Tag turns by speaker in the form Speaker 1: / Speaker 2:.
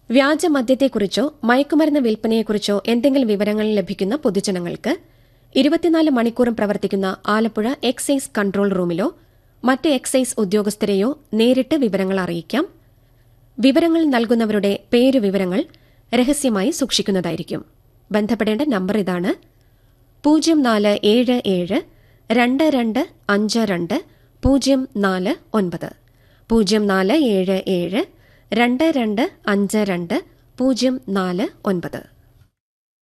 Speaker 1: വ്യാജ മദ്യത്തെക്കുറിച്ചോ മയക്കുമരുന്ന് വിൽപ്പനയെക്കുറിച്ചോ എന്തെങ്കിലും വിവരങ്ങൾ ലഭിക്കുന്ന പൊതുജനങ്ങൾക്ക് ഇരുപത്തിനാല് മണിക്കൂറും പ്രവർത്തിക്കുന്ന ആലപ്പുഴ എക്സൈസ് കൺട്രോൾ റൂമിലോ മറ്റ് എക്സൈസ് ഉദ്യോഗസ്ഥരെയോ നേരിട്ട് വിവരങ്ങൾ അറിയിക്കാം വിവരങ്ങൾ നൽകുന്നവരുടെ പേരു വിവരങ്ങൾ രഹസ്യമായി സൂക്ഷിക്കുന്നതായിരിക്കും ബന്ധപ്പെടേണ്ട നമ്പർ ഇതാണ് പൂജ്യം നാല് ഏഴ് ഏഴ് രണ്ട് രണ്ട് അഞ്ച് രണ്ട് പൂജ്യം നാല് ഒൻപത് പൂജ്യം നാല് ഏഴ് ഏഴ് രണ്ട് രണ്ട് അഞ്ച് രണ്ട് പൂജ്യം നാല് ഒൻപത്